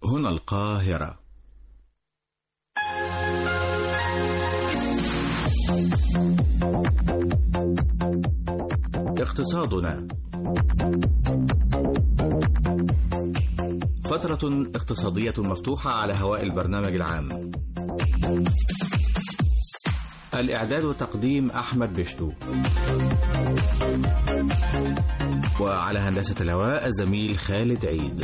هنا القاهرة اقتصادنا فترة اقتصادية مفتوحة على هواء البرنامج العام الإعداد وتقديم أحمد بشتو وعلى هندسة الهواء الزميل خالد عيد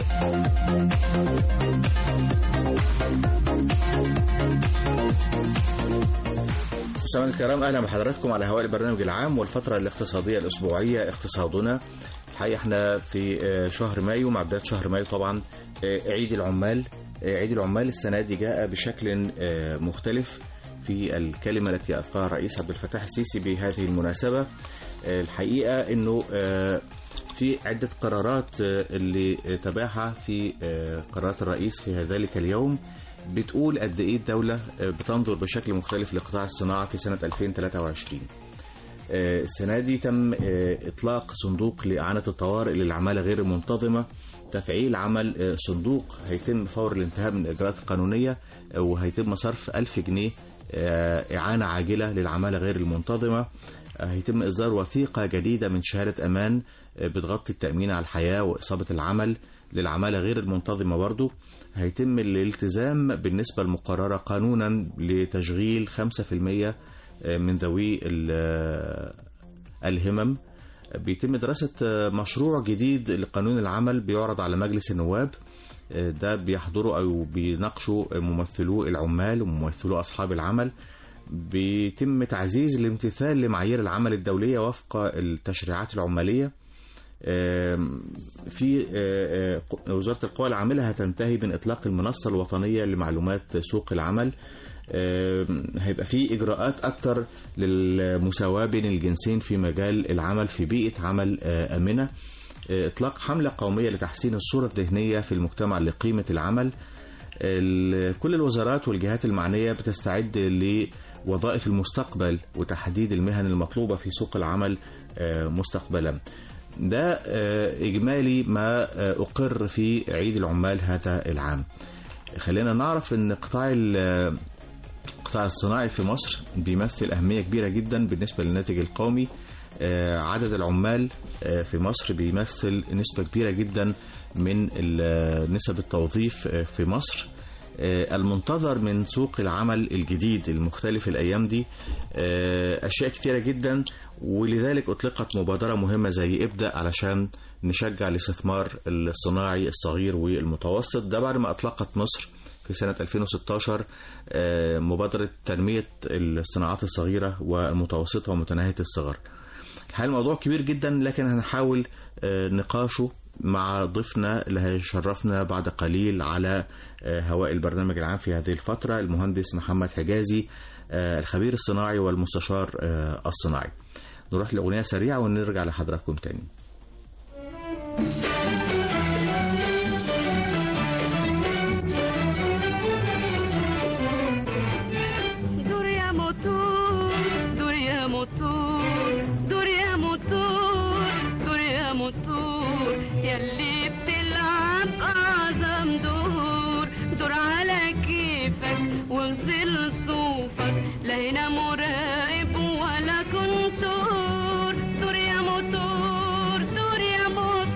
مستمعينا الكرام اهلا بحضراتكم على هواء البرنامج العام والفتره الاقتصاديه الاسبوعيه اقتصادنا الحقيقه احنا في شهر مايو مع بدايه شهر مايو طبعا عيد العمال عيد العمال السنه دي جاء بشكل مختلف في الكلمه التي القاها الرئيس عبد الفتاح السيسي بهذه المناسبه الحقيقه انه في عده قرارات اللي تابعها في قرارات الرئيس في ذلك اليوم بتقول قد ايه الدولة بتنظر بشكل مختلف لقطاع الصناعة في سنة 2023 السنة دي تم إطلاق صندوق لإعانة الطوارئ للعمالة غير المنتظمة تفعيل عمل صندوق هيتم فور الانتهاء من الإجراءات القانونية وهيتم صرف ألف جنيه إعانة عاجلة للعمالة غير المنتظمة هيتم إصدار وثيقة جديدة من شهادة أمان بتغطي التأمين على الحياة وإصابة العمل للعمالة غير المنتظمة برضو هيتم الالتزام بالنسبة المقررة قانونا لتشغيل 5% من ذوي الهمم بيتم دراسة مشروع جديد لقانون العمل بيعرض على مجلس النواب ده بيحضروا أو بيناقشوا ممثلو العمال وممثلو أصحاب العمل بيتم تعزيز الامتثال لمعايير العمل الدولية وفق التشريعات العمالية في وزارة القوى العاملة هتنتهي من إطلاق المنصة الوطنية لمعلومات سوق العمل هيبقى في إجراءات أكتر للمساواة بين الجنسين في مجال العمل في بيئة عمل آمنة إطلاق حملة قومية لتحسين الصورة الذهنية في المجتمع لقيمة العمل كل الوزارات والجهات المعنية بتستعد لوظائف المستقبل وتحديد المهن المطلوبة في سوق العمل مستقبلا ده إجمالي ما أقر في عيد العمال هذا العام خلينا نعرف أن قطاع القطاع الصناعي في مصر بيمثل أهمية كبيرة جدا بالنسبة للناتج القومي عدد العمال في مصر بيمثل نسبة كبيرة جدا من نسب التوظيف في مصر المنتظر من سوق العمل الجديد المختلف الأيام دي أشياء كثيرة جدا ولذلك أطلقت مبادرة مهمة زي ابدأ علشان نشجع الاستثمار الصناعي الصغير والمتوسط ده بعد ما أطلقت مصر في سنة 2016 مبادرة تنمية الصناعات الصغيرة والمتوسطة ومتناهية الصغر الحقيقة الموضوع كبير جدا لكن هنحاول نقاشه مع ضيفنا اللي هيشرفنا بعد قليل على هواء البرنامج العام في هذه الفترة المهندس محمد حجازي الخبير الصناعي والمستشار الصناعي نروح لأغنية سريعة ونرجع لحضراتكم تاني دور يا موتور دور يا موتور دور يا موتور دور يا موتور يلي بتلعب أعظم دور دور على كيفك وغزل صوفك لا هنا مراقب ولا كنتور دور يا موتور دور يا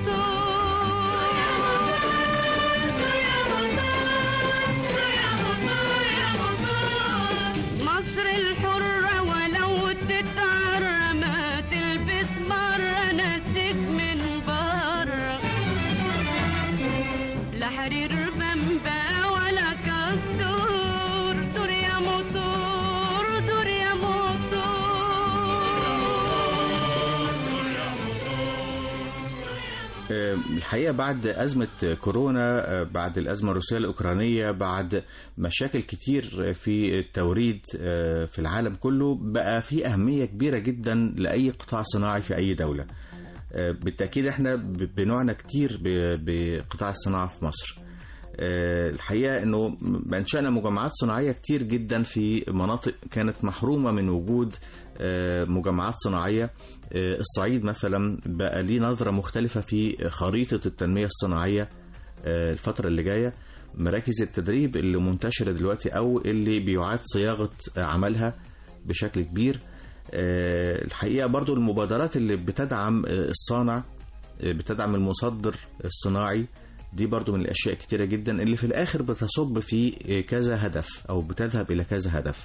موتور مصر الحرة ولو تتعرى ما تلبس مرة ناسك من بره لا حرير بمبا ولا كاستور دور يا موتور دور يا الحقيقة بعد أزمة كورونا بعد الأزمة الروسية الأوكرانية بعد مشاكل كتير في التوريد في العالم كله بقى في أهمية كبيرة جدا لأي قطاع صناعي في أي دولة بالتأكيد احنا بنعنى كتير بقطاع الصناعة في مصر الحقيقة انه انشأنا مجمعات صناعية كتير جدا في مناطق كانت محرومة من وجود مجمعات صناعية الصعيد مثلا بقى ليه نظرة مختلفة في خريطة التنمية الصناعية الفترة اللي جاية مراكز التدريب اللي منتشرة دلوقتي أو اللي بيعاد صياغة عملها بشكل كبير آه، الحقيقة برضو المبادرات اللي بتدعم آه، الصانع آه، بتدعم المصدر الصناعي دي برضو من الأشياء كتيرة جدا اللي في الآخر بتصب في آه، كذا هدف أو بتذهب إلى كذا هدف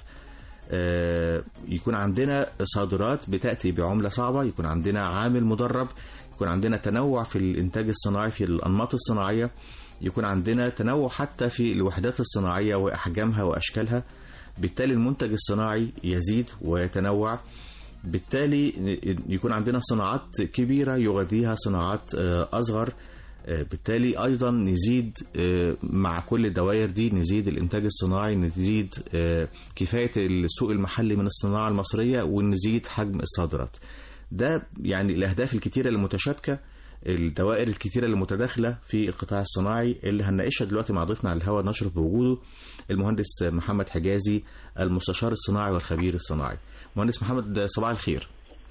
آه، يكون عندنا صادرات بتأتي بعملة صعبة يكون عندنا عامل مدرب يكون عندنا تنوع في الإنتاج الصناعي في الأنماط الصناعية يكون عندنا تنوع حتى في الوحدات الصناعية وأحجامها وأشكالها بالتالي المنتج الصناعي يزيد ويتنوع بالتالي يكون عندنا صناعات كبيرة يغذيها صناعات آه، أصغر آه، بالتالي أيضا نزيد آه، مع كل الدوائر دي نزيد الإنتاج الصناعي نزيد آه، كفاية السوق المحلي من الصناعة المصرية ونزيد حجم الصادرات ده يعني الأهداف الكتيرة المتشابكة الدوائر الكتيرة المتداخلة في القطاع الصناعي اللي هنناقشها دلوقتي مع ضيفنا على الهواء نشرف بوجوده المهندس محمد حجازي المستشار الصناعي والخبير الصناعي مهندس محمد صباح الخير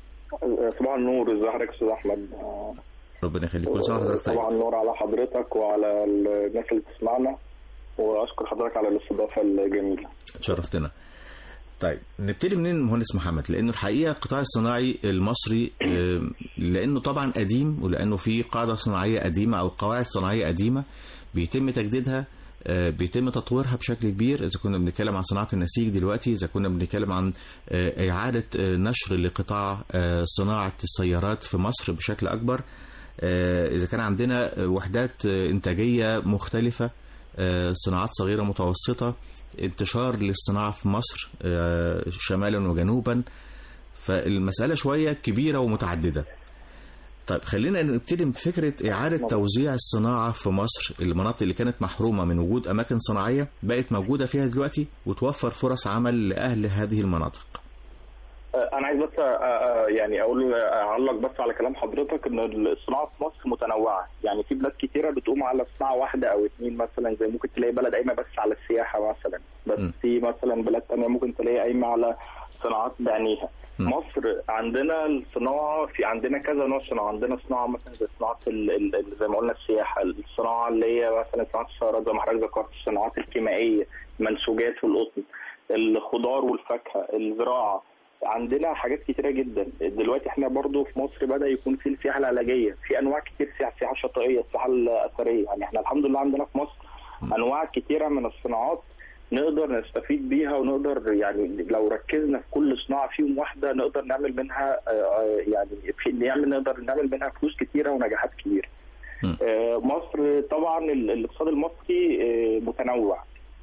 صباح النور ازي حضرتك يا استاذ احمد ربنا يخليك كل سنه وحضرتك طيب صباح النور على حضرتك وعلى الناس اللي بتسمعنا واشكر حضرتك على الاستضافه الجميله شرفتنا طيب نبتدي منين مهندس محمد لانه الحقيقه القطاع الصناعي المصري آه، لانه طبعا قديم ولانه في قاعده صناعيه قديمه او قواعد صناعيه قديمه بيتم تجديدها آه، بيتم تطويرها بشكل كبير اذا كنا بنتكلم عن صناعه النسيج دلوقتي اذا كنا بنتكلم عن آه، اعاده آه، نشر لقطاع آه، صناعه السيارات في مصر بشكل اكبر آه، اذا كان عندنا آه، وحدات آه، انتاجيه مختلفه آه، صناعات صغيره متوسطه انتشار للصناعه في مصر آه، شمالا وجنوبا فالمساله شويه كبيره ومتعدده طيب خلينا نبتدي بفكره اعاده توزيع الصناعه في مصر المناطق اللي كانت محرومه من وجود اماكن صناعيه بقت موجوده فيها دلوقتي وتوفر فرص عمل لاهل هذه المناطق انا عايز بس آه، آه، يعني اقول اعلق بس على كلام حضرتك ان الصناعه في مصر متنوعه يعني في بلاد كتيره بتقوم على صناعه واحده او اتنين مثلا زي ممكن تلاقي بلد قايمه بس على السياحه مثلا بس م. في مثلا بلاد تانية ممكن تلاقي قايمه على صناعات بعينيها م. مصر عندنا الصناعه في عندنا كذا نوع صناعه عندنا صناعه مثلا زي صناعه ال- ال- ال- زي ما قلنا السياحه الصناعه اللي هي مثلا صناعه السيارات زي ما حضرتك ذكرت الصناعات الكيميائيه المنسوجات والقطن الخضار والفاكهه الزراعه عندنا حاجات كتيره جدا دلوقتي احنا برضو في مصر بدا يكون في السياحه العلاجيه في انواع كتير سياحه السياحه الشاطئيه السياحه الاثريه يعني احنا الحمد لله عندنا في مصر انواع كتيره من الصناعات نقدر نستفيد بيها ونقدر يعني لو ركزنا في كل صناعه فيهم واحده نقدر نعمل منها آه، آه، يعني في نعمل نقدر نعمل منها فلوس كتيره ونجاحات كبيره. م. آه، مصر طبعا ال- الاقتصاد المصري آه، متنوع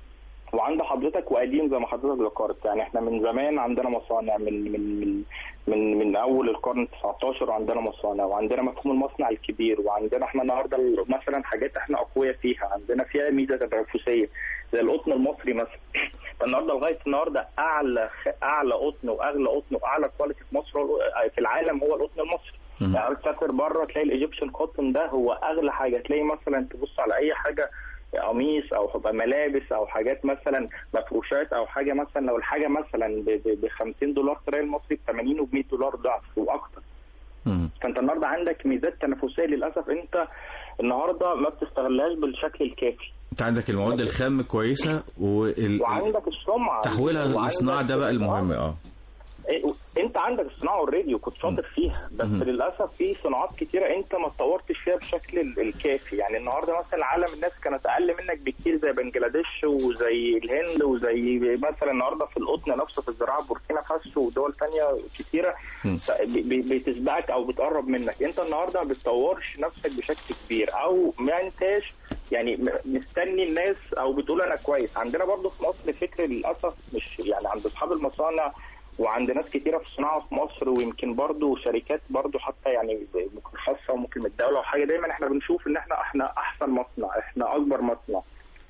وعند حضرتك وقديم زي ما حضرتك ذكرت يعني احنا من زمان عندنا مصانع من من من من, من اول القرن 19 عندنا مصانع وعندنا مفهوم المصنع الكبير وعندنا احنا النهارده مثلا حاجات احنا اقوياء فيها عندنا فيها ميزه تنافسيه زي القطن المصري مثلا فالنهارده لغايه النهارده اعلى خ- اعلى قطن واغلى قطن واعلى كواليتي في مصر هو الق- في العالم هو القطن المصري مم. يعني تسافر بره تلاقي الايجيبشن كوتن ده هو اغلى حاجه تلاقي مثلا تبص على اي حاجه قميص او هتبقى ملابس او حاجات مثلا مفروشات او حاجه مثلا لو الحاجه مثلا ب 50 دولار تلاقي المصري ب 80 وب 100 دولار ضعف واكتر مم. فانت النهارده عندك ميزات تنافسيه للاسف انت النهارده ما بتستغلهاش بالشكل الكافي انت عندك المواد الخام كويسه وال... وعندك السمعه تحويلها وعندك للصناعه ده بقى المهم اه إيه، انت عندك الصناعه اوريدي وكنت شاطر فيها بس مم. للاسف في صناعات كتيره انت ما اتطورتش فيها بشكل ال- الكافي يعني النهارده مثلا العالم الناس كانت اقل منك بكتير زي بنجلاديش وزي الهند وزي مثلا النهارده في القطن نفسه في الزراعه بوركينا فاسو ودول تانية كتيره مم. ف- ب- ب- بتسبقك او بتقرب منك انت النهارده ما بتطورش نفسك بشكل كبير او ما انتاش يعني م- مستني الناس او بتقول انا كويس عندنا برضو في مصر فكر للاسف مش يعني عند اصحاب المصانع وعند ناس كتيره في الصناعه في مصر ويمكن برضو شركات برضو حتى يعني ممكن خاصه وممكن من الدوله وحاجه دايما احنا بنشوف ان احنا احنا احسن مصنع احنا اكبر مصنع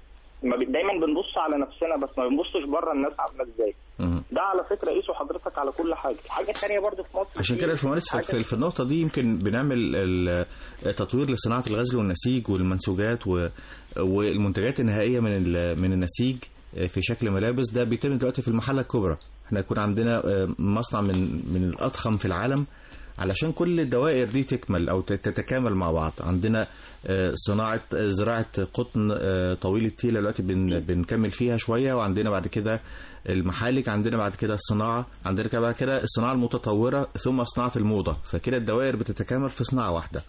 ما بي- دايما بنبص على نفسنا بس ما بنبصش بره الناس عامله ازاي مم. ده على فكره قيسوا حضرتك على كل حاجه الحاجه الثانيه برضو في مصر عشان في كده يا باشمهندس حاجة- في, في النقطة دي يمكن بنعمل ال- تطوير لصناعة الغزل والنسيج والمنسوجات و- والمنتجات النهائية من ال- من النسيج في شكل ملابس ده بيتم دلوقتي في المحلة الكبرى احنا يكون عندنا مصنع من من الأضخم في العالم علشان كل الدوائر دي تكمل او تت- تتكامل مع بعض عندنا آه، صناعه آه، زراعه قطن آه، طويل التيله دلوقتي بن بنكمل فيها شويه وعندنا بعد كده المحالك عندنا بعد كده الصناعه عندنا كده بعد كده الصناعه المتطوره ثم صناعه الموضه فكده الدوائر بتتكامل في صناعه واحده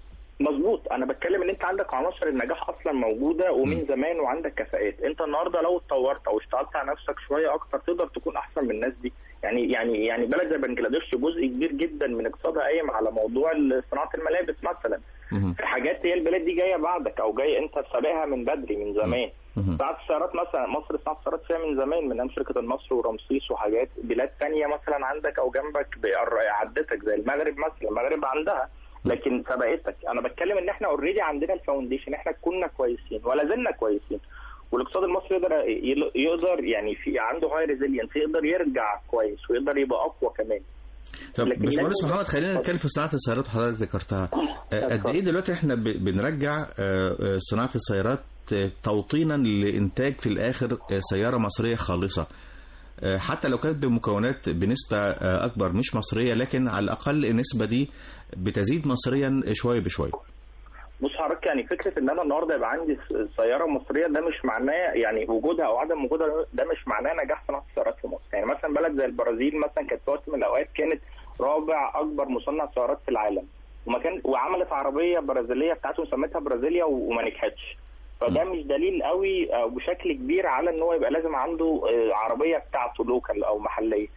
مظبوط انا بتكلم ان انت عندك عناصر النجاح اصلا موجوده ومن زمان وعندك كفاءات انت النهارده لو اتطورت او اشتغلت على نفسك شويه اكتر تقدر تكون احسن من الناس دي يعني يعني يعني بلد زي بنجلاديش جزء كبير جدا من اقتصادها قايم على موضوع صناعه الملابس مثلا مهم. في حاجات هي البلاد دي جايه بعدك او جاي انت سابقها من بدري من زمان مهم. صناعه السيارات مثلا مصر صناعه السيارات فيها من زمان من ايام شركه النصر ورمسيس وحاجات بلاد تانية مثلا عندك او جنبك بيقر- عدتك زي المغرب مثلا المغرب عندها لكن سبقتك انا بتكلم ان احنا اوريدي عندنا الفاونديشن احنا كنا كويسين ولا زلنا كويسين والاقتصاد المصري يقدر يقدر يعني في عنده هاي ريزيلينس يقدر يرجع كويس ويقدر يبقى اقوى كمان طب لكن باشمهندس لازم- محمد خلينا نتكلم في صناعه السيارات حضرتك ذكرتها آه، قد ايه دلوقتي احنا ب- بنرجع آه، آه، صناعه السيارات آه، توطينا لانتاج في الاخر آه، سياره مصريه خالصه آه، حتى لو كانت بمكونات بنسبه آه، اكبر مش مصريه لكن على الاقل النسبه دي بتزيد مصريا شويه بشويه بص حضرتك يعني فكره ان انا النهارده يبقى عندي س- سياره مصريه ده مش معناه يعني وجودها او عدم وجودها ده مش معناه نجاح صناعه السيارات في مصر، يعني مثلا بلد زي البرازيل مثلا كانت في وقت من الاوقات كانت رابع اكبر مصنع سيارات في العالم وما كان وعملت عربيه برازيليه بتاعته سمتها برازيليا و- وما نجحتش فده مش دليل قوي او بشكل كبير على ان هو يبقى لازم عنده آه، عربيه بتاعته لوكال او محليه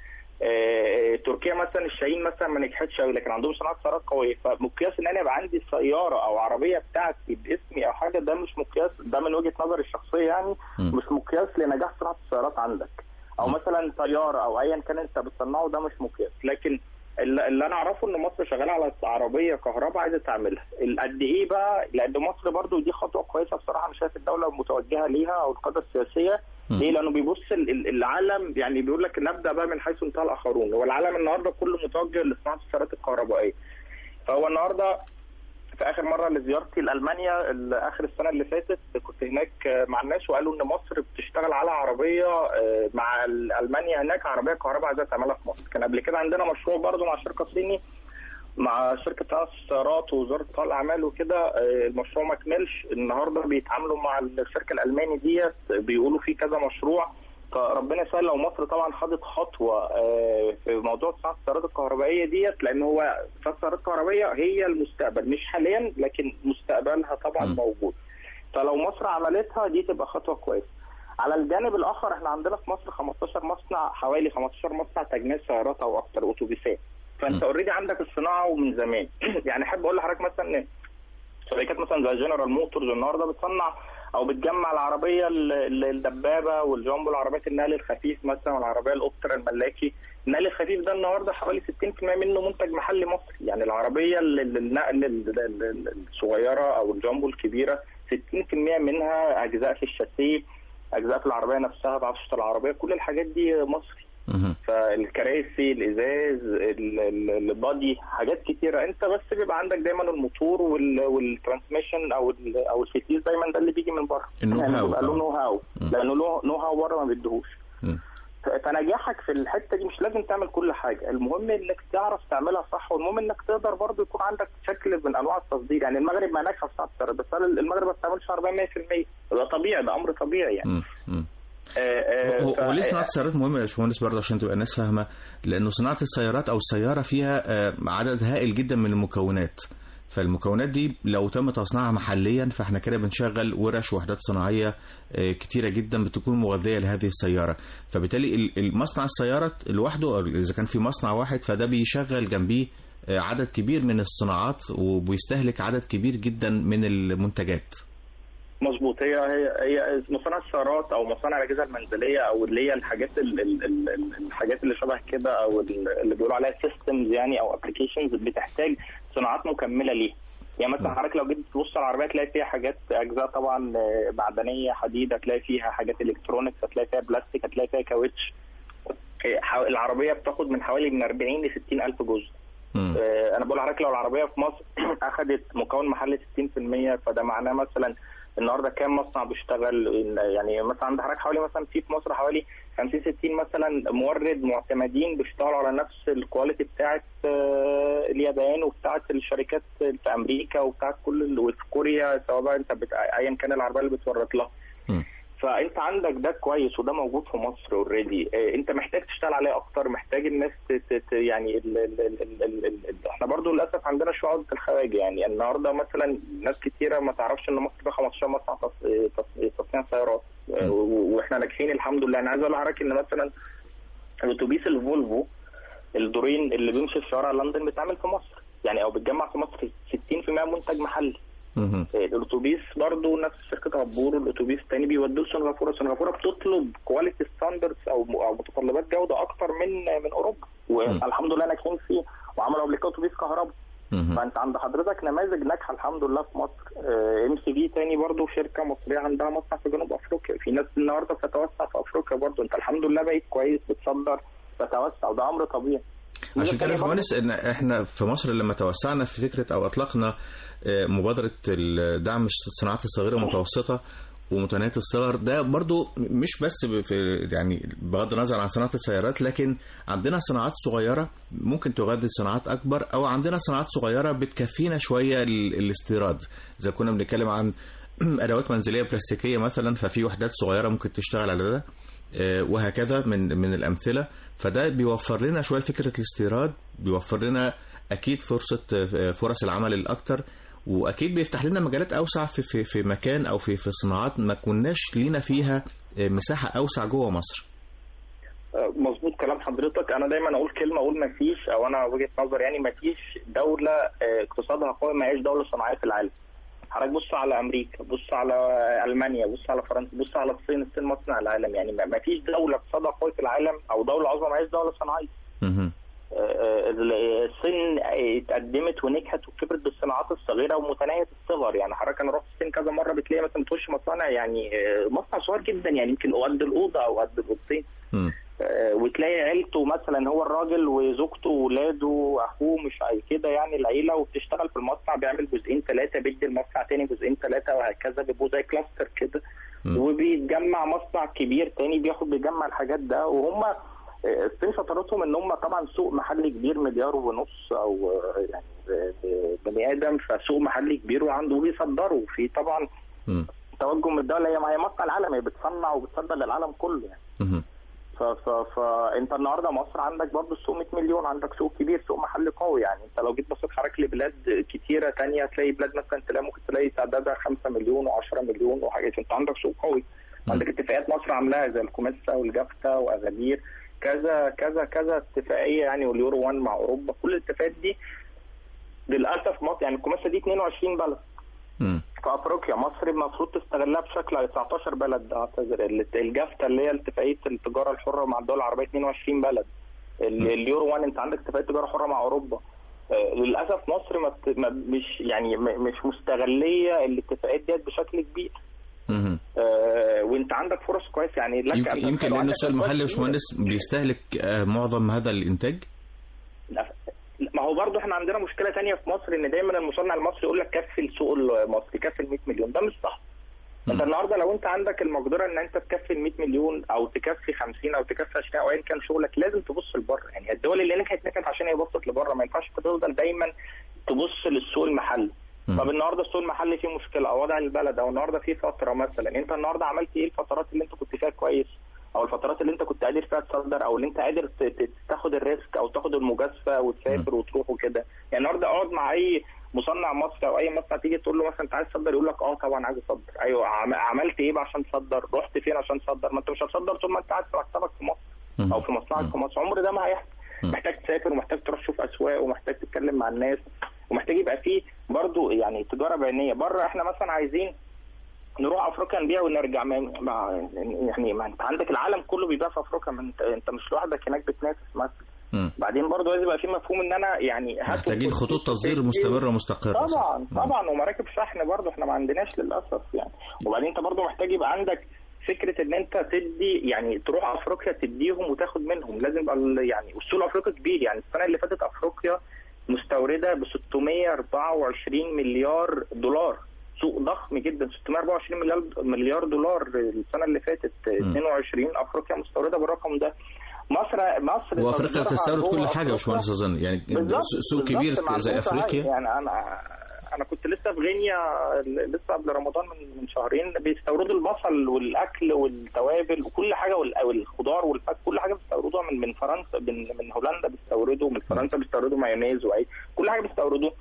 آه، تركيا مثلا الشاهين مثلا ما نجحتش قوي لكن عندهم صناعه سيارات قويه فمقياس ان انا يبقى عندي سياره او عربيه بتاعتي باسمي او حاجه ده مش مقياس ده من وجهه نظري الشخصيه يعني م. مش مقياس لنجاح صناعه السيارات عندك او مثلا طياره او ايا كان انت بتصنعه ده مش مقياس لكن اللي اللي انا اعرفه ان مصر شغاله على عربيه كهرباء عايزه تعملها ال- قد ايه بقى لان مصر برضو دي خطوه كويسه بصراحه انا شايف الدوله متوجهه ليها او القاده السياسيه م. ليه؟ لانه بيبص ال- ال- العالم يعني بيقول لك نبدا بقى من حيث انتهى الاخرون هو العالم النهارده كله متوجه لصناعه السيارات الكهربائيه فهو النهارده في اخر مره لزيارتي لالمانيا ال- اخر السنه اللي فاتت كنت هناك آه، مع الناس وقالوا ان مصر بتشتغل على عربيه آه، مع ال- المانيا هناك عربيه كهرباء عايزه تعملها في مصر كان قبل كده عندنا مشروع برضه مع شركه صيني مع شركه صناعه السيارات ووزاره قطاع الاعمال وكده آه، المشروع ما كملش النهارده بيتعاملوا مع الشركه الالماني ديت بيقولوا في كذا مشروع فربنا يسهل لو مصر طبعا خدت خطوه آه، في موضوع صناعه السيارات الكهربائيه ديت لان هو صناعه السيارات الكهربائيه هي المستقبل مش حاليا لكن مستقبلها طبعا م. موجود فلو مصر عملتها دي تبقى خطوه كويسه على الجانب الاخر احنا عندنا في مصر 15 مصنع حوالي 15 مصنع تجميع سيارات او اكتر اتوبيسات فانت م. اوريدي عندك الصناعه ومن زمان يعني احب اقول لحضرتك مثلا ان شركات مثلا زي جنرال موتورز النهارده بتصنع او بتجمع العربيه ال- ال- الدبابه والجامبو العربيات النقل الخفيف مثلا والعربيه الاوبترا الملاكي النقل الخفيف ده النهارده حوالي 60% منه منتج محلي مصري يعني العربيه ال- ال- النقل ال- ال- ال- الصغيره او الجامبو الكبيره 60% منها اجزاء في الشاسيه اجزاء في العربيه نفسها بعفشه العربيه كل الحاجات دي مصري مهم. فالكراسي الازاز ال- ال- البادي حاجات كتيره انت بس بيبقى عندك دايما الموتور وال- والترانسميشن او ال- او الفتيس دايما ده اللي بيجي من بره النو يعني هاو بيبقى له طبعا. نو هاو مم. لانه له نو هاو بره ما بيديهوش مم. ف- فنجاحك في الحته دي مش لازم تعمل كل حاجه المهم انك تعرف تعملها صح والمهم انك تقدر برضه يكون عندك شكل من انواع التصدير يعني المغرب ما ناجحه في صناعه السيارات بس هل المغرب ما بتعملش عربيه 100% ده طبيعي ده امر طبيعي يعني مم. مم. آه، آه، هو ف- هو ليه صناعه السيارات مهمه يا باشمهندس برضه عشان تبقى الناس فاهمه لانه صناعه السيارات او السياره فيها آه، عدد هائل جدا من المكونات فالمكونات دي لو تم تصنيعها محليا فاحنا كده بنشغل ورش وحدات صناعيه آه، كتيره جدا بتكون مغذيه لهذه السياره فبالتالي ال- المصنع السياره لوحده أو اذا كان في مصنع واحد فده بيشغل جنبيه آه، عدد كبير من الصناعات وبيستهلك عدد كبير جدا من المنتجات مظبوط هي هي هي مصانع السيارات او مصانع الاجهزه المنزليه او اللي هي الحاجات ال ال ال ال- الحاجات اللي شبه كده او ال- اللي بيقولوا عليها سيستمز يعني او ابلكيشنز بتحتاج صناعات مكمله ليها يعني مثلا حضرتك لو جيت تبص على العربيه تلاقي فيها حاجات اجزاء طبعا آه، معدنيه حديد هتلاقي فيها حاجات الكترونكس هتلاقي فيها بلاستيك هتلاقي فيها كاوتش آه، حو- العربيه بتاخد من حوالي من 40 ل 60 الف جزء مم. آه، انا بقول لحضرتك لو العربيه في مصر اخذت مكون محلي 60% فده معناه مثلا النهارده كام مصنع بيشتغل يعني مثلا عند حضرتك حوالي مثلا في في مصر حوالي 50 60 مثلا مورد معتمدين بيشتغلوا على نفس الكواليتي بتاعت آه، اليابان وبتاعت الشركات في امريكا وبتاعت كل ال- وفي كوريا سواء بقى انت بت... ايا كان العربيه اللي بتورد لها مم. فانت عندك ده كويس وده موجود في مصر اوريدي انت محتاج تشتغل عليه اكتر محتاج الناس ت... ت... ت- يعني ال... ال... ال... ال... ال... ال... ال... احنا برضو للاسف عندنا شويه عقده الخواجه يعني النهارده مثلا ناس كتيره ما تعرفش ان مصر فيها 15 مصنع تص... تص... تصنيع سيارات مم. و- واحنا ناجحين الحمد لله انا عايز اقول لحضرتك ان مثلا الاتوبيس الفولفو الدورين اللي بيمشي في شوارع لندن بيتعمل في مصر يعني او بيتجمع في مصر 60% منتج محلي مهم. الاتوبيس برضو نفس شركه عبور الاتوبيس الثاني بيودوه سنغافوره سنغافوره بتطلب كواليتي ستاندردز او او متطلبات جوده اكتر من من اوروبا والحمد لله ناجحين فيه وعملوا قبل كده اتوبيس كهرباء مهم. فانت عند حضرتك نماذج ناجحه الحمد لله في مصر ام سي في تاني برضو شركه مصريه عندها مصنع في جنوب افريقيا في ناس النهارده بتتوسع في افريقيا برضو انت الحمد لله بقيت كويس بتصدر تتوسع وده امر طبيعي عشان كده يا برضو- باشمهندس ان احنا في مصر لما توسعنا في فكره او اطلقنا آه، مبادره ال- دعم الصناعات الصغيره والمتوسطه ومتناهيه الصغر ده برضو مش بس ب- في يعني بغض النظر عن صناعه السيارات لكن عندنا صناعات صغيره ممكن تغذي صناعات اكبر او عندنا صناعات صغيره بتكفينا شويه ال- الاستيراد اذا كنا بنتكلم عن ادوات منزليه بلاستيكيه مثلا ففي وحدات صغيره ممكن تشتغل على ده آه، وهكذا من من الامثله فده بيوفر لنا شويه فكره الاستيراد بيوفر لنا اكيد فرصه آه، فرص العمل الاكتر واكيد بيفتح لنا مجالات اوسع في في في مكان او في في صناعات ما كناش لينا فيها آه، مساحه اوسع جوه مصر مظبوط كلام حضرتك انا دايما اقول كلمه اقول ما فيش او انا وجهه نظر يعني ما فيش دوله آه، اقتصادها قوي ما هيش دوله صناعيه في العالم حضرتك بص على امريكا بص على المانيا بص على فرنسا بص على الصين الصين مصنع العالم يعني ما ما فيش دوله اقتصادها قوي في العالم او دوله عظمى ما هيش دوله صناعيه مهم. آه، الصين اتقدمت ونجحت وكبرت بالصناعات الصغيره ومتناهيه الصغر يعني حضرتك انا رحت الصين كذا مره بتلاقي مثلا بتخش مصانع يعني آه، مصنع صغير جدا يعني يمكن قد الاوضه او قد الاوضتين مم. آه، وتلاقي عيلته مثلا هو الراجل وزوجته واولاده اخوه مش عاي- كده يعني العيله وبتشتغل في المصنع بيعمل جزئين ثلاثه بيدي المصنع تاني جزئين ثلاثه وهكذا بيبقوا زي كلاستر كده مم. وبيتجمع مصنع كبير تاني بياخد بيجمع الحاجات ده وهم آه، الصين شطارتهم ان هم طبعا سوق محلي كبير مليار ونص او آه، يعني ب- ب- بني ادم فسوق محلي كبير وعنده بيصدروا في طبعا مم. توجه من الدوله هي ما هي مصنع العالم هي بتصنع وبتصدر للعالم كله يعني مهم. ف ف فانت النهارده مصر عندك برضه السوق 100 مليون عندك سوق كبير سوق محلي قوي يعني انت لو جيت بصيت حضرتك لبلاد كتيره تانية تلاقي بلاد مثلا تلاقي ممكن تلاقي تعدادها 5 مليون و10 مليون وحاجات انت عندك سوق قوي عندك اتفاقيات مصر عاملاها زي الكوميسا والجافتا واغادير كذا كذا كذا اتفاقيه يعني واليورو 1 مع اوروبا كل الاتفاقيات دي للاسف مصر يعني الكوميسا دي 22 بلد مم. في افريقيا مصر المفروض تستغلها بشكل 19 بلد اعتذر ال- الجافتا اللي هي اتفاقيه التجاره الحره مع الدول العربيه 22 بلد ال- م. اليورو 1 انت عندك اتفاقيه تجاره حره مع اوروبا آه، للاسف مصر ما بت- ما- مش يعني م- مش مستغليه الاتفاقيات ديت بشكل كبير مهم. آه، وانت عندك فرص كويسه يعني لك يمكن أن يمكن تدخل لان وعندك السوق فرص المحلي يا كبيرة. باشمهندس بيستهلك آه، معظم هذا الانتاج لا، ما هو برضه احنا عندنا مشكله تانية في مصر ان دايما المصنع المصري يقول لك كفي السوق المصري كفي ال 100 مليون ده مش صح انت مم. النهارده لو انت عندك المقدره ان انت تكفي ال 100 مليون او تكفي 50 او تكفي 20 او ايا كان شغلك لازم تبص لبره يعني الدول اللي نجحت نجحت عشان هي بصت لبره ما ينفعش تفضل دايما تبص للسوق المحلي مم. طب النهارده السوق المحلي فيه مشكله او وضع البلد او النهارده فيه فتره مثلا انت النهارده عملت ايه الفترات اللي انت كنت فيها كويس او الفترات اللي انت كنت قادر فيها تصدر او اللي انت قادر ت- ت- تاخد الريسك او تاخد المجازفه وتسافر وتروح وكده يعني النهارده اقعد مع اي مصنع مصري او اي مصنع تيجي تقول له مثلا انت عايز تصدر يقول لك اه طبعا عايز اصدر ايوه عم- عملت ايه بقى عشان تصدر رحت فين عشان تصدر ما انت مش هتصدر طول ما انت قاعد في مكتبك في مصر مم. او في مصنعك مم. في مصر عمر ده ما هيحصل مم. محتاج تسافر ومحتاج تروح تشوف اسواق ومحتاج تتكلم مع الناس ومحتاج يبقى فيه برضو يعني تجاره بينيه بره احنا مثلا عايزين نروح افريقيا نبيع ونرجع ما ما- يعني ما انت عندك العالم كله بيبيع في افريقيا ما انت انت مش لوحدك هناك بتنافس مثلا مم. بعدين برضو لازم يبقى في مفهوم ان انا يعني هات محتاجين وخد خطوط فلوس تصدير وتدي. مستمره مستقره صح؟ طبعا مم. طبعا ومراكب شحن برضه احنا ما عندناش للاسف يعني وبعدين انت برضه محتاج يبقى عندك فكره ان انت تدي يعني تروح افريقيا تديهم وتاخد منهم لازم يبقى ال- يعني والسوق الافريقي كبير يعني السنه اللي فاتت افريقيا مستورده ب 624 مليار دولار سوق ضخم جدا 624 مليار مليار دولار السنه اللي فاتت 22 افريقيا مستورده بالرقم ده مصر مصر وافريقيا تصديرها بتستورد جوه كل حاجه يا أفريقيا باشمهندس اظن يعني بالظبط سوق كبير بالظبط، زي معروفة افريقيا عادي. يعني انا انا كنت لسه في غينيا لسه قبل رمضان من من شهرين بيستوردوا البصل والاكل والتوابل وكل حاجه وال- والخضار والفاكهه كل حاجه بيستوردوها من من فرنسا من من هولندا بيستوردوا من فرنسا بيستوردوا مايونيز وعيش كل حاجه بيستوردوها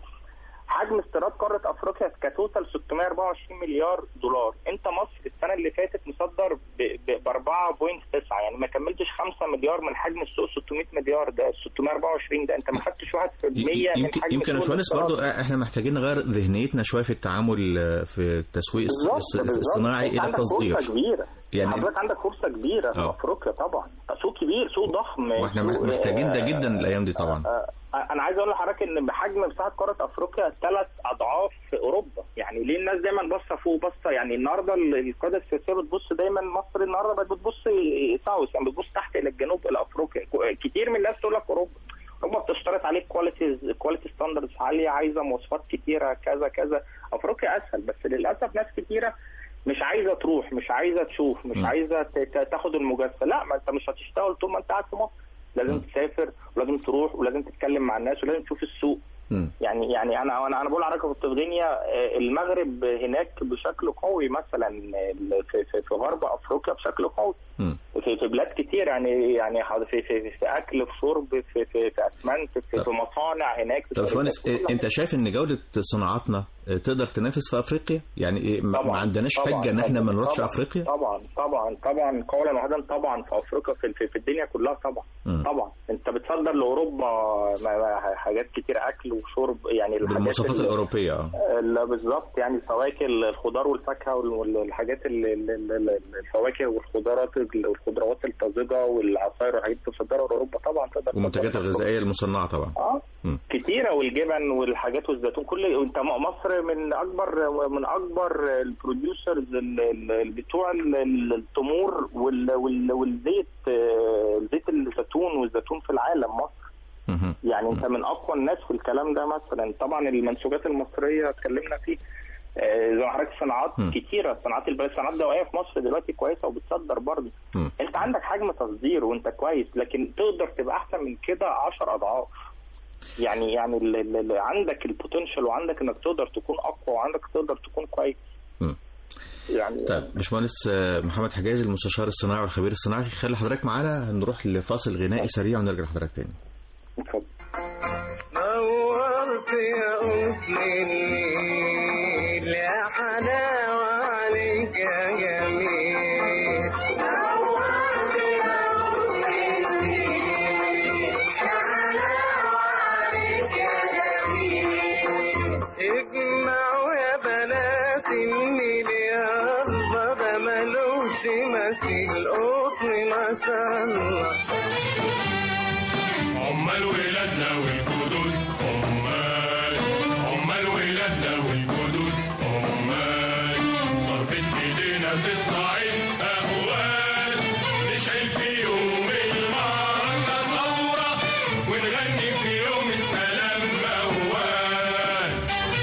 حجم استيراد قاره افريقيا كتوتال 624 مليار دولار انت مصر السنه اللي فاتت مصدر ب 4.9 يعني ما كملتش 5 مليار من حجم السوق 600 مليار ده 624 ده انت ما خدتش 1% من يمكن حجم يمكن يا سوق باشمهندس الاستيراد. برضو احنا محتاجين نغير ذهنيتنا شويه في التعامل آه، في التسويق الص- بالظبط الص- بالظبط. الصناعي أنت الى عندك التصدير فرصه كبيره يعني- يعني حضرتك عندك فرصه كبيره في آه. افريقيا طبعا سوق كبير سوق ضخم واحنا سوق- محتاجين ده آه، جدا الايام دي طبعا آه، انا عايز اقول لحضرتك ان بحجم مساحه قاره افريقيا ثلاث اضعاف في اوروبا يعني ليه الناس دايما باصه فوق باصه يعني النهارده القاده السياسيه بتبص دايما مصر النهارده بقت بتبص ساوث يعني بتبص تحت الى الجنوب الى افريقيا كتير من الناس تقول لك اوروبا اوروبا بتشترط عليك كواليتي كواليتي ستاندردز عاليه عايزه مواصفات كتيره كذا كذا افريقيا اسهل بس للاسف ناس كتيره مش عايزه تروح مش عايزه تشوف مش م. عايزه ت- ت- تاخد المجازفه لا ما انت مش هتشتغل طول ما انت قاعد في مصر لازم م. تسافر ولازم تروح ولازم تتكلم مع الناس ولازم تشوف السوق مم. يعني يعني انا انا انا بقول لحضرتك كنت في غينيا آه، المغرب هناك بشكل قوي مثلا آه، في في, في غرب افريقيا بشكل قوي مم. في, في بلاد كتير يعني يعني حض- في في, في اكل في شرب في في, في اسمنت في, طب. في مصانع هناك في طب يا باشمهندس شركات، كل إيه، انت شايف ان جوده صناعاتنا آه، تقدر تنافس في افريقيا يعني إيه، ما ما عندناش طبعاً، حجه ان احنا ما طبعاً، نروحش طبعاً، افريقيا طبعا طبعا طبعا قولا واحدا طبعا في افريقيا في, في, في الدنيا كلها طبعا مم. طبعا انت بتصدر لاوروبا ما- ما- حاجات كتير اكل وشرب يعني الحاجات بالمواصفات اللي- الاوروبيه اه لا بالظبط يعني الفواكه الخضار والفاكهه والحاجات ال- ال- ال- ال- الفواكه والخضروات والخضروات الطازجه والعصائر والحاجات اللي بتصدرها لاوروبا طبعا تقدر والمنتجات تصدرها. الغذائيه المصنعه طبعا اه مم. كتيره والجبن والحاجات والزيتون كل انت م- مصر من اكبر من اكبر البروديوسرز بتوع ال- ال- التمور وال- وال- والزيت آه، زيت الزيتون والزيتون في العالم مصر مهم. يعني انت من اقوى الناس في الكلام ده مثلا طبعا المنسوجات المصريه اتكلمنا فيه آه، زي ما حضرتك صناعات مم. كتيره صناعات البلد صناعات دوائيه في مصر دلوقتي كويسه وبتصدر برضه مم. انت عندك حجم تصدير وانت كويس لكن تقدر تبقى احسن من كده 10 اضعاف يعني يعني ال- ال- ال- عندك البوتنشال وعندك انك تقدر تكون اقوى وعندك تقدر تكون كويس مم. يعني طيب باشمهندس آه، محمد حجازي المستشار الصناعي والخبير الصناعي خلي حضرتك معانا نروح لفاصل غنائي سريع ونرجع لحضرتك تاني اتفضل نورت يا أم النيل يا حلاوة عليك يا جميل نورت يا أم النيل يا حلاوة عليك يا جميل اجمعوا يا بنات النيل يا الله ده ملوش مثيل قطن ما شاء الله عمال ولادنا والجدود عمال عمال ولادنا والجدود عمال ضربة ايدينا تصنع الاهوال نشعل في يوم المعركة ثورة ونغني في يوم السلام موال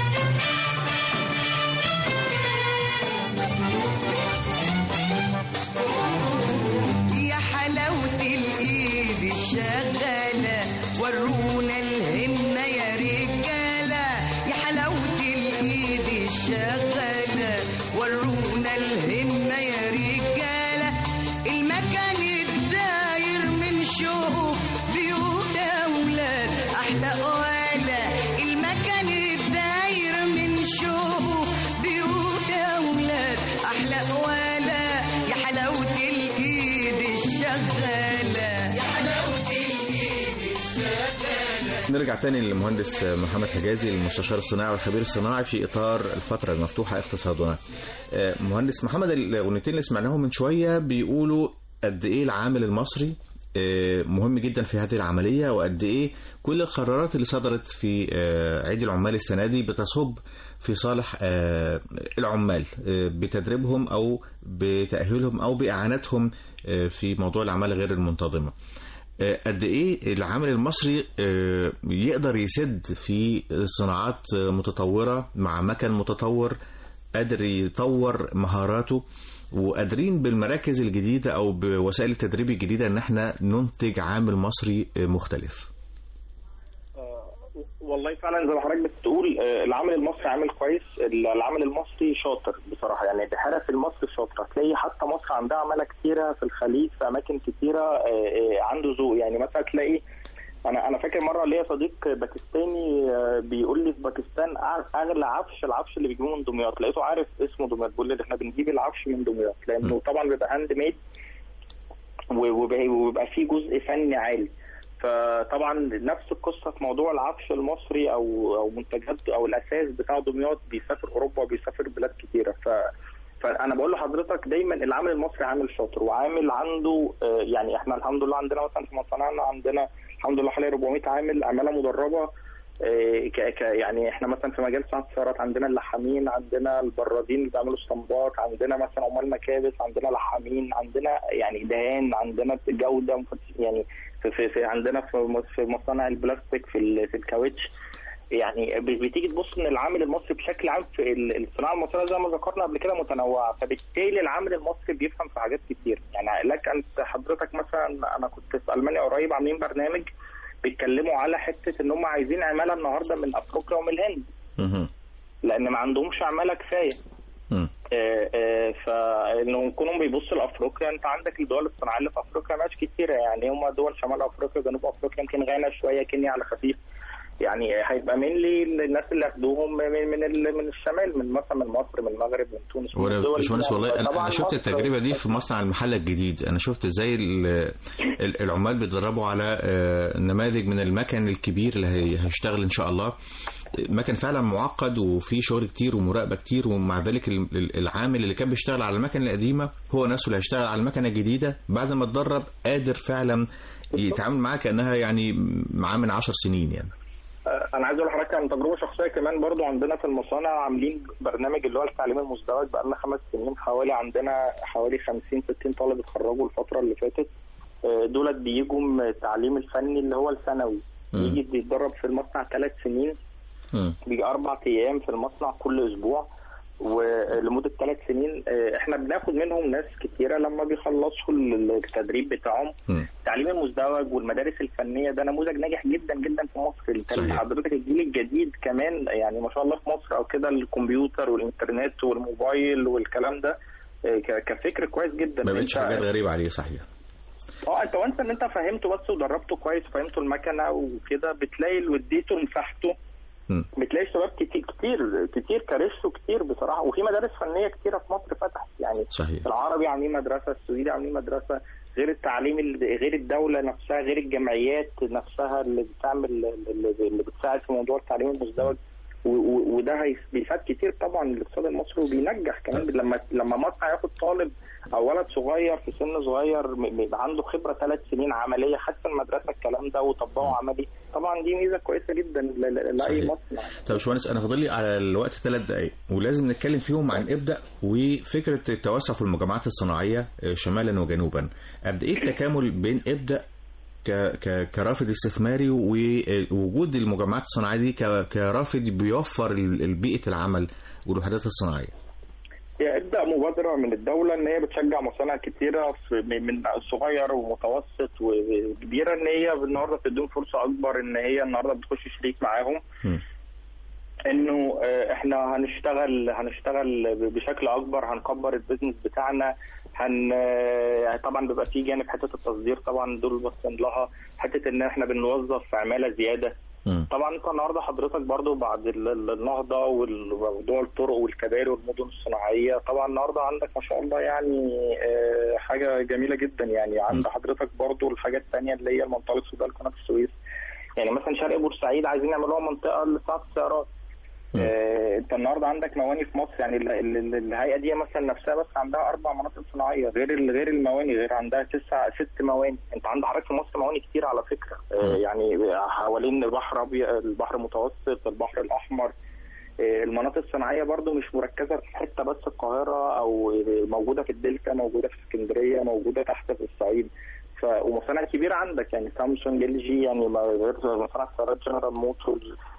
يا حلاوة الإيد الشغالة ورونا الهمة يا رجالة يا حلاوة الإيد الشغالة ورونا الهمة يا رجالة المكان الداير من شوق بيوت أولاد أحلى قوالة المكان الداير من شوق بيوت أولاد أحلى قوالة يا حلاوة الإيد الشغالة يا حلاوة الإيد نرجع تاني للمهندس محمد حجازي المستشار الصناعي والخبير الصناعي في اطار الفتره المفتوحه اقتصادنا. آه، مهندس محمد الاغنيتين اللي سمعناهم من شويه بيقولوا قد ايه العامل المصري آه، مهم جدا في هذه العمليه وقد ايه كل القرارات اللي صدرت في آه، عيد العمال السنه دي بتصب في صالح آه، العمال آه، بتدريبهم او بتاهيلهم او باعانتهم آه، في موضوع الاعمال غير المنتظمه. آه، قد ايه العامل المصري آه، يقدر يسد في صناعات آه، متطوره مع مكن متطور قادر يطور مهاراته وقادرين بالمراكز الجديدة أو بوسائل التدريب الجديدة إن احنا ننتج عامل مصري مختلف والله فعلا زي ما حضرتك بتقول آه، العامل المصري عامل كويس العامل المصري شاطر بصراحه يعني الحرف المصري شاطر هتلاقي حتى مصر عندها عماله كتيره في الخليج في اماكن كتيره آه، آه، عنده ذوق يعني مثلا تلاقي انا انا فاكر مره ليا صديق باكستاني آه، بيقول لي في باكستان أع- اغلى عفش العفش اللي بيجيبوه من دمياط لقيته عارف اسمه دمياط بيقول لي احنا بنجيب العفش من دمياط لانه طبعا بيبقى هاند ميد و- وب- وبيبقى فيه جزء فني عالي فطبعا نفس القصه في موضوع العفش المصري او او منتجات او الاساس بتاع دمياط بيسافر اوروبا وبيسافر بلاد كتيره ف فانا بقول لحضرتك دايما العامل المصري عامل شاطر وعامل عنده آه، يعني احنا الحمد لله عندنا مثلا في مصانعنا عندنا الحمد لله حوالي 400 عامل عماله مدربه آه، ك ك يعني احنا مثلا في مجال صناعه السيارات عندنا اللحامين عندنا البرادين اللي بيعملوا اسطمبات عندنا مثلا عمال مكابس عندنا لحامين عندنا يعني دهان عندنا جوده مفتش- يعني في, في, في عندنا في مص- في مصانع البلاستيك في ال- في الكاوتش يعني ب- بتيجي تبص ان العامل المصري بشكل عام في ال- الصناعه المصريه زي ما ذكرنا قبل كده متنوعه فبالتالي العامل المصري بيفهم في حاجات كتير يعني لك انت حضرتك مثلا انا كنت في المانيا قريب عاملين برنامج بيتكلموا على حته ان هم عايزين عماله النهارده من افريقيا ومن الهند مهم. لان ما عندهمش عماله كفايه مم. آه، آه، فانهم كونهم بيبصوا لافريقيا انت عندك الدول الصناعيه اللي في افريقيا مش كتيره يعني هم دول شمال افريقيا جنوب افريقيا يمكن غانا شويه كينيا على خفيف يعني هيبقى مين لي الناس اللي ياخدوهم من من ال- من الشمال من مثلا من مصر من المغرب من تونس من وانا الدول باشمهندس دي. والله انا طبعاً انا شفت مصر- التجربه دي في مصنع المحله الجديد انا شفت ازاي ال- ال- العمال بيتدربوا على آه، نماذج من المكن الكبير اللي هي- هيشتغل ان شاء الله مكن فعلا معقد وفيه شغل كتير ومراقبه كتير ومع ذلك ال- ال- العامل اللي كان بيشتغل على المكنه القديمه هو نفسه اللي هيشتغل على المكنه الجديده بعد ما اتدرب قادر فعلا يتعامل معاها كانها يعني معاه من 10 سنين يعني آه، انا عايز اقول لحضرتك عن تجربه شخصيه كمان برضو عندنا في المصانع عاملين برنامج اللي هو التعليم المزدوج بقى لنا خمس سنين حوالي عندنا حوالي 50 60 طالب اتخرجوا الفتره اللي فاتت آه، دولت بيجوا من التعليم الفني اللي هو الثانوي مم. يجي يتدرب في المصنع ثلاث سنين مم. بيجي اربع ايام في المصنع كل اسبوع ولمده ثلاث سنين آه، احنا بناخد منهم ناس كتيره لما بيخلصوا التدريب بتاعهم مم. التعليم المزدوج والمدارس الفنيه ده نموذج ناجح جدا جدا في مصر انت صحيح. حضرتك الجيل الجديد كمان يعني ما شاء الله في مصر او كده الكمبيوتر والانترنت والموبايل والكلام ده آه، ك- كفكر كويس جدا ما بقتش انت- حاجات غريبه عليه صحيح اه انت وانت ان انت فهمته بس ودربته كويس وفهمته المكنه وكده بتلاقي اللي اديته مساحته مم. بتلاقي شباب كتير كتير كتير كارثوا كتير بصراحه وفي مدارس فنيه كتيره في مصر فتحت يعني صحيح العربي عاملين مدرسه السويدي عاملين مدرسه غير التعليم ال- غير الدوله نفسها غير الجمعيات نفسها اللي بتعمل اللي اللي بتساعد في موضوع التعليم المزدوج و- و- وده هي- بيفاد كتير طبعا الاقتصاد المصري وبينجح كمان لما لما مصنع ياخد طالب او ولد صغير في سن صغير م- يبقى عنده خبره ثلاث سنين عمليه حتى المدرسه الكلام ده وطبقه عملي طبعا دي ميزه كويسه جدا ل- ل- لاي صحيح. مصنع طب يا باشمهندس انا فاضل لي على الوقت ثلاث دقائق ولازم نتكلم فيهم عن ابدا وفكره التوسع في المجمعات الصناعيه آه، شمالا وجنوبا قد ايه التكامل بين ابدا ك ك كرافد استثماري ووجود المجمعات الصناعيه دي ك- كرافد بيوفر ال- ال- بيئه العمل والوحدات الصناعيه هي ابدا مبادره من الدوله ان هي بتشجع مصانع كتيره في من من صغير ومتوسط وكبيره ان هي النهارده بتديهم فرصه اكبر ان هي النهارده بتخش شريك معاهم مم. انه آه، احنا هنشتغل هنشتغل بشكل اكبر هنكبر البيزنس بتاعنا هن آه، طبعا بيبقى في جانب حته التصدير طبعا دول باصين لها حته ان احنا بنوظف عماله زياده مم. طبعا انت النهارده حضرتك برضو بعد ال- ال- النهضه وموضوع الطرق والكباري والمدن الصناعيه طبعا النهارده عندك ما شاء الله يعني آه، حاجه جميله جدا يعني عند حضرتك برضو الحاجات الثانيه اللي هي المنطقه السوداء قناه السويس يعني مثلا شرق بورسعيد عايزين يعملوها منطقه لصناعه السيارات مم. آه، انت النهارده عندك مواني في مصر يعني ال- ال- ال- الهيئه دي مثلا نفسها بس عندها اربع مناطق صناعيه غير ال- غير المواني غير عندها تسع ست مواني انت عندك حضرتك في مصر مواني كتير على فكره آه، مم. يعني حوالين البحر أبي- البحر المتوسط البحر الاحمر آه، المناطق الصناعيه برضو مش مركزه في حته بس القاهره او موجوده في الدلتا موجوده في اسكندريه موجوده تحت في الصعيد ف ومصانع كبيره عندك يعني سامسونج ال جي يعني ما غير مصانع سيارات جنرال موتورز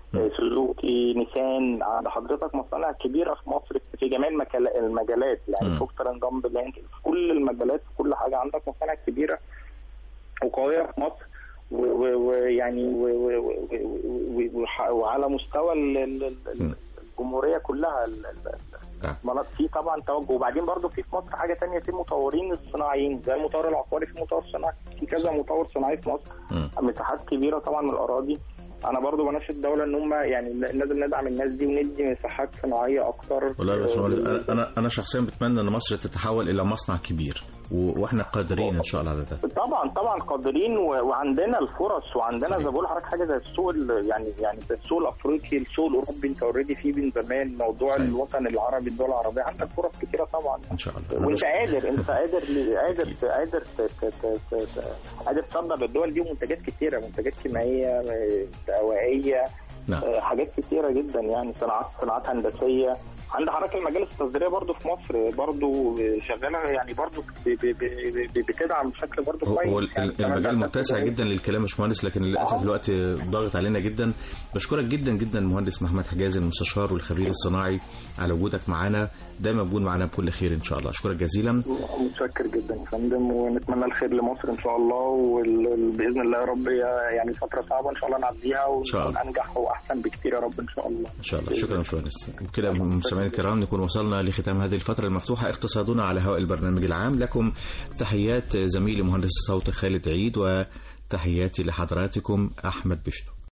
آه، سوزوكي نيسان عند حضرتك مصانع كبيره في مصر في جميع المكال- المجالات يعني مم. بروكتر اند جامبل يعني في كل المجالات في كل حاجه عندك مصانع كبيره وقويه في مصر و- و- ويعني و- و- و- و- و- وح- وعلى مستوى ال- ال- ال- مم. الجمهوريه كلها ال- ال- نعم. المناطق في طبعا توجه وبعدين برضو في في مصر حاجه تانية في مطورين الصناعيين زي المطور العقاري في مطور صناعي في كذا مطور صناعي في مصر مم. مساحات كبيره طبعا من الاراضي انا برضو بناشد الدوله ان هم يعني لازم ندعم الناس دي وندي مساحات صناعيه اكتر والله يا باشمهندس أنا- انا انا شخصيا بتمنى ان مصر تتحول الى مصنع كبير و- واحنا قادرين ان شاء الله على ده طبعا طبعا قادرين و... وعندنا الفرص وعندنا صحيح. زي ما بقول لحضرتك حاجه زي السوق ال... يعني يعني زي السوق الافريقي السوق الاوروبي انت اوريدي فيه من زمان موضوع صحيح. الوطن العربي الدول العربيه عندك فرص كتيره طبعا ان شاء الله أنا وانت بش- قادر انت قادر قادر قادر ت- ت- ت- ت- ت- قادر تصدر للدول دي منتجات كتيره منتجات كيميائيه آه، دوائيه نعم آه، حاجات كتيره جدا يعني صناعات صناعات هندسيه عند حضرتك المجالس التصديريه برضو في مصر برضو شغاله يعني برضو ب- ب- ب- ب- بتدعم بشكل برضو هو كويس هو يعني ال- المجال متسع جدا للكلام يا باشمهندس لكن للاسف آه. الوقت ضاغط علينا جدا بشكرك جدا جدا المهندس محمد حجازي المستشار والخبير الصناعي على وجودك معنا دايما بكون معنا بكل خير ان شاء الله اشكرك جزيلا متشكر جدا يا فندم ونتمنى الخير لمصر ان شاء الله وباذن الله يا رب يعني فتره صعبه ان شاء الله نعديها شاء الله. وننجح واحسن بكتير يا رب ان شاء الله ان شاء الله شكرا يا باشمهندس وكده مستمعينا الكرام نكون وصلنا لختام هذه الفتره المفتوحه اقتصادنا على هواء البرنامج العام لكم تحيات زميلي مهندس الصوت خالد عيد وتحياتي لحضراتكم احمد بشتو